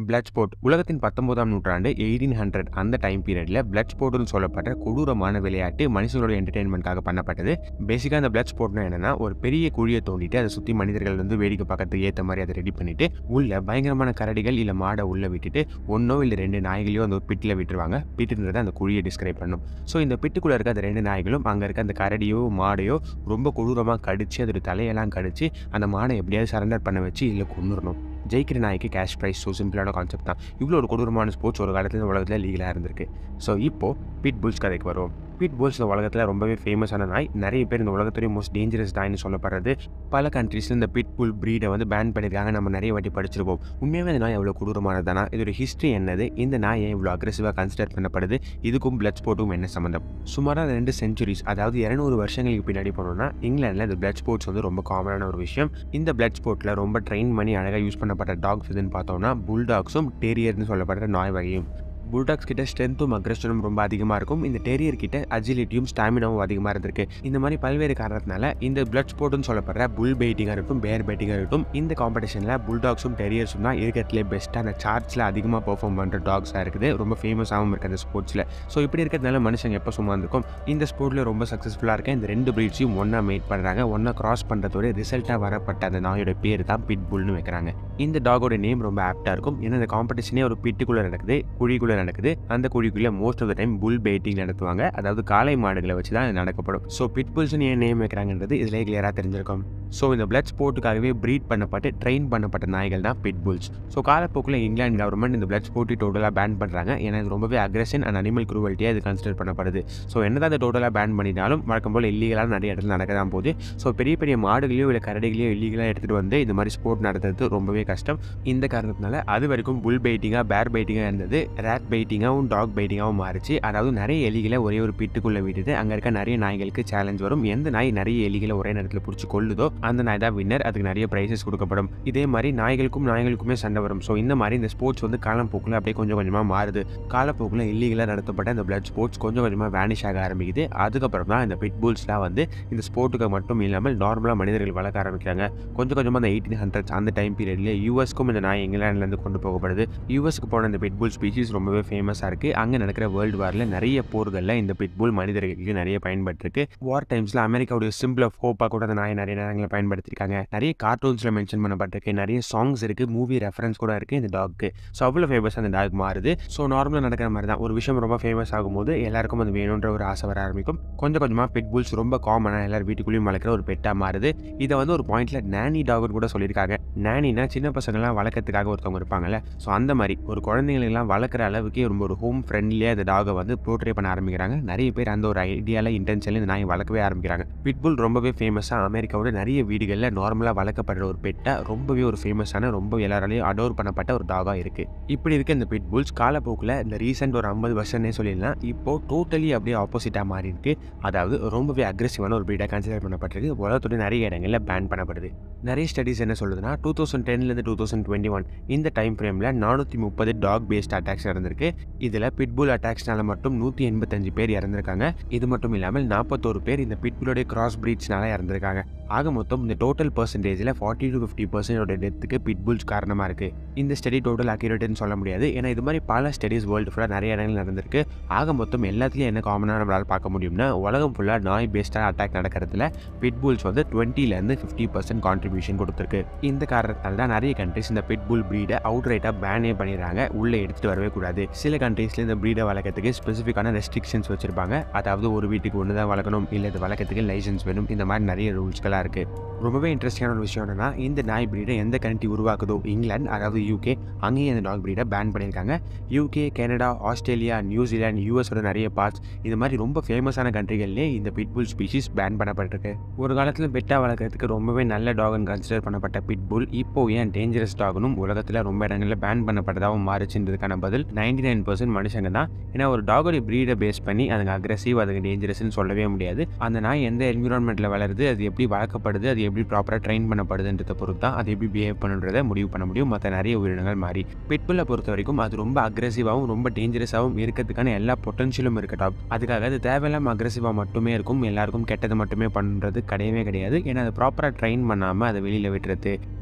blood sport உலகத்தின் பத்தொன்பதாம் நூற்றாண்டு எயிட்டீன் ஹண்ட்ரட் அந்த டைம் பீரியடில் பிளட் ஸ்போர்ட்னு சொல்லப்பட்ட கொடூரமான விளையாட்டு மனுஷங்களோட என்டர்டைன்மெண்ட்காக பண்ணப்பட்டது பேசிக்காக அந்த பிளட் ஸ்போர்ட்னா என்னன்னா ஒரு பெரிய குழியை தோண்டிட்டு அதை சுற்றி மனிதர்கள் வந்து வேடிக்கை பார்க்கறதுக்கு ஏற்ற மாதிரி அதை ரெடி பண்ணிட்டு உள்ள பயங்கரமான கரடிகள் இல்லை மாடை உள்ள விட்டுட்டு ஒன்றோ இல்லை ரெண்டு நாய்களையோ அந்த ஒரு பிட்டில் விட்டுருவாங்க பிட்டுன்றதை அந்த குழியை டிஸ்கிரைப் பண்ணும் ஸோ இந்த பிட்டுக்குள்ளே இருக்க அந்த ரெண்டு நாய்களும் அங்கே இருக்க அந்த கரடியோ மாடையோ ரொம்ப கொடூரமாக கடிச்சு அதோட தலையெல்லாம் கடிச்சு அந்த மாடை எப்படியாவது சரண்டர் பண்ண வச்சு இல்லை கொண்டுடணும் ஜெயிக்கிற நாய்க்கு கேஷ் ப்ரைஸ் ஸோ சிம்பிளான கான்செப்ட் தான் இவ்வளோ ஒரு கொடூரமான ஸ்போர்ட்ஸ் ஒரு காலத்தில் இந்த உலகத்தில் லீகலாக இருந்திருக்கு ஸோ இப்போது பிட் புல்ஸ் கதைக்கு வருவோம் பிட் புல்ஸ் இந்த உலகத்தில் ரொம்பவே ஃபேமஸான நாய் நிறைய பேர் இந்த உலகத்துலேயே மோஸ்ட் டேஞ்சரஸ் நாய்னு சொல்லப்படுறது பல கண்ட்ரீஸில் இந்த பிட் புல் ப்ரீடை வந்து பேன் பண்ணியிருக்காங்க நம்ம நிறைய வாட்டி படிச்சிருப்போம் உண்மையாகவே இந்த நாய் எவ்வளோ கொடூரமானதானா இதோட ஹிஸ்ட்ரி என்னது இந்த நாய் ஏன் இவ்வளோ அக்ரெசிவாக கன்சிடர் பண்ணப்படுது இதுக்கும் பிளட் ஸ்போர்ட்டும் என்ன சம்மந்தம் சுமாராக ரெண்டு செஞ்சுரிஸ் அதாவது இரநூறு வருஷங்களுக்கு பின்னாடி போனோம்னா இங்கிலாண்டில் இந்த பிளட் ஸ்போர்ட்ஸ் வந்து ரொம்ப காமனான ஒரு விஷயம் இந்த பிளட் ஸ்போர்ட்டில் ரொம்ப ட்ரெயின் பண்ணி அழகாக யூஸ் பண்ணப்பட்ட டாக்ஸ் எதுன்னு பார்த்தோம்னா புல்டாக்ஸும் டேரியர்னு சொல்லப்படுற நாய் வகையும் புல்டாக்ஸ் கிட்ட ஸ்ட்ரென்த்தும் அக்ரெஷனும் ரொம்ப அதிகமாக இருக்கும் இந்த டெரியர் கிட்ட அஜிலிட்டியும் ஸ்டாமினாவும் அதிகமாக இருந்திருக்கு இந்த மாதிரி பல்வேறு காரணத்தினால இந்த பிளட் ஸ்போர்ட்னு சொல்லப்படுற புல் பெயிட்டிங்காக இருக்கட்டும் பேர் பெயிட்டிங்காக இருக்கட்டும் இந்த காம்படிஷனில் புல்டாக்ஸும் டெரியர்ஸும் தான் இருக்கிறதுலே பெஸ்ட்டாக அந்த சார்ட்ஸில் அதிகமாக பெர்ஃபார்ம் பண்ணுற டாக்ஸாக இருக்குது ரொம்ப ஃபேமஸாகவும் இருக்குது அந்த ஸ்போர்ட்ஸில் ஸோ இப்படி இருக்கிறதுனால மனுஷங்க எப்போ சும்மா இருந்திருக்கும் இந்த ஸ்போர்ட்டில் ரொம்ப சக்ஸஸ்ஃபுல்லாக இருக்க இந்த ரெண்டு பிரீட்ஸையும் ஒன்றா மேட் பண்ணுறாங்க ஒன்றா கிராஸ் பண்ணுறதோட ரிசல்ட்டாக வரப்பட்ட அந்த நாயோட பேர் தான் பிட் புல்னு வைக்கிறாங்க இந்த டாகோட நேம் ரொம்ப ஆப்டாக இருக்கும் ஏன்னா இந்த காம்படிஷனே ஒரு பிட்டுக்குள்ளே நடக்குது குழிக்குள்ளே நடக்குது அந்த குழிக்குள்ளே most of the time bull baiting நடத்துவாங்க அதாவது காளை மாடுகளை வச்சு தான் இது நடக்கப்படும் ஸோ பிட் புல்ஸ்னு ஏன் நேம் வைக்கிறாங்கன்றது இதிலே கிளியராக தெரிஞ்சிருக்கும் ஸோ இந்த பிளட் ஸ்போர்ட்டுக்காகவே ப்ரீட் பண்ணப்பட்டு ட்ரெயின் பண்ணப்பட்ட நாய்கள் தான் பிட் புல்ஸ் ஸோ காலப்போக்கில் இங்கிலாந்து கவர்மெண்ட் இந்த பிளட் ஸ்போர்ட்டி டோட்டலாக பேன் பண்ணுறாங்க ஏன்னா இது ரொம்பவே அக்ரெஷன் அண்ட் அனிமல் குரூவல்ட்டியாக இது கன்சிடர் பண்ணப்படுது ஸோ என்னதான் அதை டோட்டலாக பேன் பண்ணிட்டாலும் வழக்கம் போல் இல்லீகலாக நிறைய இடத்துல நடக்க தான் போகுது ஸோ பெரிய பெரிய மாடுகளையோ இல்லை கரடிகளையோ இல்லீகலாக எடுத்துகிட்டு வந்து இந்த மாதிரி ஸ்போர்ட் நடத்துறது ரொம்பவே கஷ்டம் இந்த காரணத்தினால அது வரைக்கும் புல் பெயிட்டிங்காக பேர் பெயிட்டிங்காக இருந்தது ரேட் பெயிட்டிங்காகவும் டாக் பெயிட்டிங்காகவும் மாறிச்சு அதாவது நிறைய எலிகளை ஒரே ஒரு பிட்டுக்குள்ளே விட்டுட்டு அங்கே இருக்க நிறைய நாய்களுக்கு சேலஞ்ச் வரும் எந்த நாய் நிறைய எலிகளை ஒரே நேரத்தில் பிடிச்சி கொள்ளுதோ அந்த நாய் தான் வின்னர் அதுக்கு நிறைய ப்ரைஸஸ் கொடுக்கப்படும் இதே மாதிரி நாய்களுக்கும் நாய்களுக்குமே சண்டை வரும் ஸோ இந்த மாதிரி இந்த ஸ்போர்ட்ஸ் வந்து காலப்போக்கில் அப்படியே கொஞ்சம் கொஞ்சமாக மாறுது காலப்போக்கில் இல்லீகலாக நடத்தப்பட்ட இந்த பிளட் ஸ்போர்ட்ஸ் கொஞ்சம் கொஞ்சமாக வேனிஷ் ஆக ஆரம்பிக்குது அதுக்கப்புறம் தான் இந்த பிட் புல்ஸ்லாம் வந்து இந்த ஸ்போர்ட்டுக்கு மட்டும் இல்லாமல் நார்மலாக மனிதர்கள் வளர்க்க ஆரம்பிக்கிறாங்க கொஞ்சம் கொஞ்சமாக அந்த எயிட்டீன் ஹண்ட்ரட்ஸ் அந்த டைம் பீரியட்ல யூஎஸ்க்கும் இந்த நாய் இங்கிலாந்துலேருந்து கொண்டு போகப்படுது யூஎஸ்க்கு போன இந்த பிட்புல் ஸ்பீஷிஸ் ரொம்பவே ஃபேமஸாக இருக்குது அங்கே நடக்கிற வேர்ல்டு வாரில் நிறைய போர்களில் இந்த பிட்புல் மனிதர்களுக்கு நிறைய பயன்பட்டுருக்கு வார் டைம்ஸில் அமெரிக்காவுடைய சிம்பிள் ஆஃப் ஹோப்பாக கூட அந்த நாயை நிறைய நேரங்களில் பயன்படுத்தியிருக்காங்க நிறைய கார்ட்டூன்ஸில் மென்ஷன் பண்ணப்பட்டிருக்கு நிறைய சாங்ஸ் இருக்குது மூவி ரெஃபரன்ஸ் கூட இருக்குது இந்த டாக்கு ஸோ அவ்வளோ ஃபேமஸ் அந்த டாக் மாறுது ஸோ நார்மலாக நடக்கிற மாதிரி தான் ஒரு விஷயம் ரொம்ப ஃபேமஸ் ஆகும்போது எல்லாருக்கும் அது வேணுன்ற ஒரு ஆசை வர ஆரம்பிக்கும் கொஞ்சம் கொஞ்சமாக பிட்புல்ஸ் ரொம்ப காமனாக எல்லாரும் வீட்டுக்குள்ளேயும் வளர்க்குற ஒரு பெட்டாக மாறுது இதை வந்து ஒரு பாயிண்ட்டில் நேனி டாக்னு கூட சொல்லியிருக்காங்க நேனினா சின்ன பசங்கள்லாம் வளர்க்கறதுக்காக ஒருத்தவங்க இருப்பாங்கல்ல ஸோ அந்த மாதிரி ஒரு குழந்தைங்களெல்லாம் வளர்க்குற அளவுக்கு ரொம்ப ஒரு ஹோம் ஃப்ரெண்ட்லியாக இந்த டாகை வந்து போர்ட்ரே பண்ண ஆரம்பிக்கிறாங்க நிறைய பேர் அந்த ஒரு ஐடியாவில் இன்டென்ஷனில் இந்த நாயை வளர்க்கவே ஆரம்பிக்கிறாங்க பிட்புல் ரொம்பவே ஃபேமஸாக அமெரிக்காவோட நிறைய வீடுகளில் நார்மலாக வளர்க்கப்படுற ஒரு பெட்டாக ரொம்பவே ஒரு ஃபேமஸான ரொம்ப எல்லாராலையும் அடோர் பண்ணப்பட்ட ஒரு டாகாக இருக்குது இப்படி இருக்க இந்த பிட்புல்ஸ் காலப்போக்கில் இந்த ரீசெண்ட் ஒரு ஐம்பது வருஷம்னே சொல்லிடலாம் இப்போ டோட்டலி அப்படியே ஆப்போசிட்டாக மாறி இருக்கு அதாவது ரொம்பவே அக்ரெசிவான ஒரு பிரீடாக கன்சிடர் பண்ணப்பட்டிருக்கு உலகத்தோட நிறைய இடங்களில் பேன் பண்ணப்படுது நிறைய ஸ்டடிஸ் என்ன சொல்லுதுன்னா டூ தௌசண்ட் டென்லேருந்து டூ தௌசண்ட் டுவெண்ட்டி ஒன் இந்த டைம் ஃப்ரேமில் நானூற்றி முப்பது டாக் பேஸ்ட் அட்டாக்ஸ் நடந்திருக்கு இதில் பிட்புல் அட்டாக்ஸ்னால மட்டும் நூற்றி எண்பத்தஞ்சு பேர் இறந்திருக்காங்க இது மட்டும் இல்லாமல் நாற்பத்தோரு பேர் இந்த பிட்புலோடைய கிராஸ் பிரீட்ஸ்னால இறந்திருக்காங்க ஆக மொத்தம் இந்த டோட்டல் பர்சன்டேஜில் ஃபார்ட்டி டு ஃபிஃப்டி பர்சன்டோட டெத்துக்கு பிட்புல்ஸ் காரணமாக இருக்குது இந்த ஸ்டடி டோட்டல் அக்யூரேட்னு சொல்ல முடியாது ஏன்னா இது மாதிரி பல ஸ்டடிஸ் வேர்ல்டு ஃபுல்லாக நிறைய இடங்கள் நடந்திருக்கு ஆக மொத்தம் எல்லாத்துலேயும் என்ன காமனாக நம்மளால் பார்க்க முடியும்னா உலகம் ஃபுல்லாக நாய் பேஸ்டாக அட்டாக் நடக்கிறதுல பிட்புல்ஸ் வந்து டுவெண்ட்டிலேருந்து ஃபிஃப்டி பர்சன்ட் கான்ட்ரிபியூஷன் கொடுத்துருக்கு இந்த காரணத்தால் தான் நிறைய கண்ட்ரிஸ் இந்த பிட்புல் ப்ரீடை அவுட் ரைட்டாக பேனே பண்ணிடுறாங்க உள்ளே எடுத்துகிட்டு வரவே கூடாது சில கண்ட்ரீஸில் இந்த ப்ரீடை வளர்க்கறதுக்கு ஸ்பெசிஃபிக்கான ரெஸ்ட்ரிக்ஷன்ஸ் வச்சிருப்பாங்க அதாவது ஒரு வீட்டுக்கு ஒன்று தான் வளர்க்கணும் இல்லை இது வளர்க்கறதுக்கு லைசன்ஸ் வேணும் இந்த மாதிரி நிறைய ரூல்ஸ்களாக இருக்குது ரொம்பவே இன்ட்ரெஸ்டிங்கான ஒரு விஷயம் என்னன்னா இந்த நாய் ப்ரீடை எந்த கண்ட்ரி உருவாக்குதோ இங்கிலாந்து அதாவது யூகே அங்கேயும் இந்த டாக் ப்ரீடை பேன் பண்ணியிருக்காங்க யூகே கனடா ஆஸ்திரேலியா நியூசிலாந்து யூஎஸோட நிறைய பார்ட்ஸ் இது மாதிரி ரொம்ப ஃபேமஸான கண்ட்ரிகள்லேயே இந்த பிட்புல் ஸ்பீஷிஸ் பேன் பண்ணப்பட்டிருக்கு ஒரு காலத்தில் பெட்டாக வளர்க்குறதுக்கு ரொம்பவே நல்ல டாக்னு கன்சிடர் பண்ணப்பட்ட பிட்புல் இப்போ ஏன் டேஞ்சரஸ் டாக்னும் உலகத்தில் ரொம்ப இடங்களில் பேன் பண்ணப்பட்டதாகவும் மாறுச்சுன்றதுக்கான பதில் நைன்டி நைன் பர்சன்ட் மனுஷங்க தான் ஏன்னா ஒரு டாகோட ப்ரீடை பேஸ் பண்ணி அதுங்க அக்ரெசிவ் அதுக்கு டேஞ்சரஸ்னு சொல்லவே முடியாது அந்த நாய் எந்த என்விரான்மெண்ட்டில் வளருது அது எப்படி வளர்க்கப்படுது அது எப்படி ப்ராப்பராக ட்ரெயின் பண்ணப்படுதுன்றதை பொறுத்து தான் அது எப்படி பிஹேவ் பண்ணுன்றதை முடிவு பண்ண முடியும் மற்ற நிறைய உயிரினங்கள் மாறி பிட்புல்லை பொறுத்த வரைக்கும் அது ரொம்ப அக்ரெசிவாகவும் ரொம்ப டேஞ்சரஸாகவும் இருக்கிறதுக்கான எல்லா பொட்டன்ஷியலும் இருக்கு டாக் அதுக்காக அது தேவையில்லாமல் அக்ரெசிவாக மட்டுமே இருக்கும் எல்லாருக்கும் கெட்டது மட்டுமே பண்ணுறது கிடையவே கிடையாது ஏன்னா அதை ப்ராப்பராக ட்ரெயின் பண்ணாமல் அதை வெளியில் விட்டுறது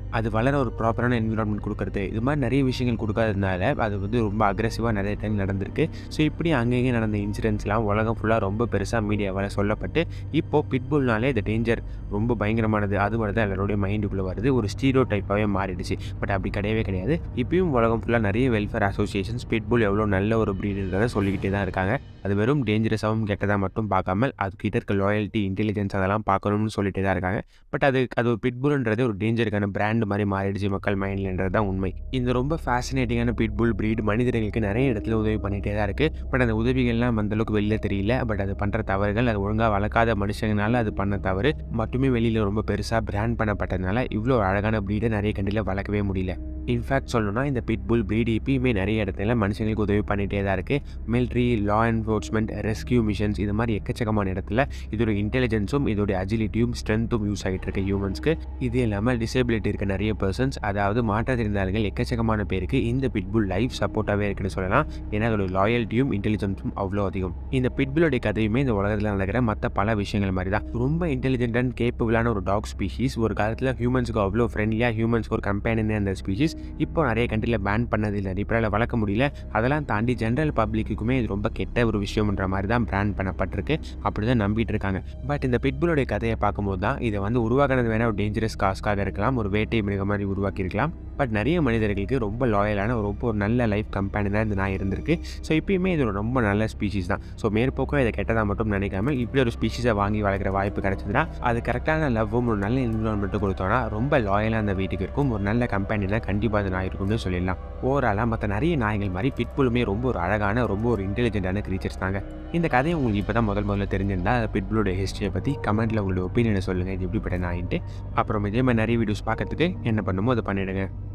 அது வளர ஒரு ப்ராப்பரான என்விரான்மெண்ட் கொடுக்குறது இது மாதிரி நிறைய விஷயங்கள் கொடுக்காததுனால அது வந்து ரொம்ப அக்ரெசிவாக நிறைய டைம் நடந்திருக்கு ஸோ இப்படி அங்கங்கே நடந்த இன்சிடென்ட்ஸ்லாம் உலகம் ஃபுல்லாக ரொம்ப பெருசாக மீடியாவால் சொல்லப்பட்டு இப்போது பிட்புல்னாலே இந்த டேஞ்சர் ரொம்ப பயங்கரமானது அது மாதிரி தான் எல்லாருடைய மைண்டுக்குள்ளே வருது ஒரு ஸ்டீரியோ டைப்பாகவே மாறிடுச்சு பட் அப்படி கிடையவே கிடையாது இப்பயும் உலகம் ஃபுல்லாக நிறைய வெல்ஃபேர் அசோசியேஷன்ஸ் பிட்புல் எவ்வளோ நல்ல ஒரு ப்ரீடுன்றதை சொல்லிக்கிட்டே தான் இருக்காங்க அது வெறும் டேஞ்சரஸாகவும் கெட்டதாக மட்டும் பார்க்காமல் அதுக்கிட்ட இருக்க லாயல்ட்டி இன்டெலிஜென்ஸ் அதெல்லாம் பார்க்கணும்னு சொல்லிட்டே தான் இருக்காங்க பட் அது அது ஒரு பிட்புல்ன்றது ஒரு டேஞ்சருக்கான பிராண்ட் மாதிரி மாறிடுச்சு மக்கள் மைண்ட்லன்றது தான் உண்மை இந்த ரொம்ப ஃபேசினேட்டிங்கான பிட்புல் ப்ரீட் மனிதர்களுக்கு நிறைய இடத்துல உதவி பண்ணிகிட்டே தான் இருக்குது பட் அந்த உதவிகள்லாம் அந்தளவுக்கு வெளில தெரியல பட் அது பண்ணுற தவறுகள் அது ஒழுங்காக வளர்க்காத மனுஷங்கனால அது பண்ண தவறு மட்டுமே வெளியில் ரொம்ப பெருசாக பிராண்ட் பண்ணப்பட்டதுனால இவ்வளோ அழகான ப்ரீடை நிறைய கண்டியில் வளர்க்கவே முடியல இன்ஃபேக்ட் சொல்லணும்னா இந்த பிட்புல் ப்ரீடு இப்பயுமே நிறைய இடத்துல மனுஷங்களுக்கு உதவி பண்ணிகிட்டே தான் இருக்குது military law enforcement rescue missions இது மாதிரி எக்கச்சக்கமான இடத்துல இதோட இன்டெலிஜென்ஸும் இதோட அஜிலிட்டியும் ஸ்ட்ரென்த்தும் யூஸ் ஆகிட்டு இருக்கு ஹியூமன்ஸ்க்கு இது இல்லாமல் டிசேபிலிட்டி இருக்க நிறைய பர்சன்ஸ் அதாவது மாற்றத்திருந்தார்கள் எக்கச்சக்கமான பேருக்கு இந்த பிட்புல் லைஃப் சப்போர்ட்டாகவே இருக்குன்னு சொல்லலாம் ஏன்னா அதோட லாயல்ட்டியும் இன்டெலிஜென்ஸும் அவ்வளோ அதிகம் இந்த பிட்புலோடைய கதையுமே இந்த உலகத்தில் நடக்கிற மற்ற பல விஷயங்கள் மாதிரி தான் ரொம்ப இன்டெலிஜென்ட் அண்ட் கேப்பபிளான ஒரு டாக் ஸ்பீஷீஸ் ஒரு காலத்தில் ஹியூமன்ஸுக்கு அவ்வளோ ஃப்ரெண்ட்லியாக ஹியூமன்ஸ்க்கு ஒரு கம்பெனி அந்த ஸ்பீஷீஸ் இப்போ நிறைய கண்ட்ரியில் பேன் பண்ணதில்லை இப்போ வளர்க்க முடியல அதெல்லாம் தாண்டி ஜென்ரல் பப்ளிக்குமே இது ரொம்ப கெட்ட ஒரு விஷயம்ன்ற மாதிரி தான் பிராண்ட் பண்ணப்பட்டிருக்கு அப்படி தான் நம்பிட்டு இருக்காங்க பட் இந்த பிட்புலோடைய கதையை பார்க்கும்போது தான் இதை வந்து உருவாக்குனது வேணால் ஒரு டேஞ்சரஸ் காஸ்க்காக இருக்கலாம் ஒரு வேட்டை மிருகம் மாதிரி உருவாக்கியிருக்கலாம் பட் நிறைய மனிதர்களுக்கு ரொம்ப லாயலான ரொம்ப ஒரு நல்ல லைஃப் கம்பெனியாக இந்த நாய் இருந்திருக்கு ஸோ இப்பயுமே இது ஒரு ரொம்ப நல்ல ஸ்பீஷீஸ் தான் ஸோ மேற்போக்கம் இதை கெட்டதாக மட்டும் நினைக்காம இப்படி ஒரு ஸ்பீஷீஸை வாங்கி வளர்க்குற வாய்ப்பு கிடைச்சதுன்னா அது கரெக்டான லவ்வும் ஒரு நல்ல என்விரான்மெண்ட்டும் கொடுத்தோன்னா ரொம்ப லாயலாக அந்த வீட்டுக்கு இருக்கும் ஒரு நல்ல கம்பெனியில் கண்டிப்பாக அந்த நாய் இருக்கும்னு சொல்லிடலாம் ஓவராலாக மற்ற நிறைய நாய்கள் மாதிரி பிட்புலுமே ரொம்ப ஒரு அழகான ரொம்ப ஒரு இன்டெலிஜென்ட்டான க்ரீச்சர்ஸ் தாங்க இந்த கதையை உங்களுக்கு இப்போ தான் முதல் முதல்ல தெரிஞ்சிருந்தா பிட்புலோட ஹிஸ்ட்ரியை பற்றி கமெண்ட்டில் உங்களோட ஒப்பீனியனை சொல்லுங்கள் இது எப்படிப்பட்ட நாயின்ட்டு அப்புறம் இதே மாதிரி நிறைய வீடியோஸ் பார்க்கறதுக்கு என்ன பண்ணுமோ அதை பண்ணிவிடுங்க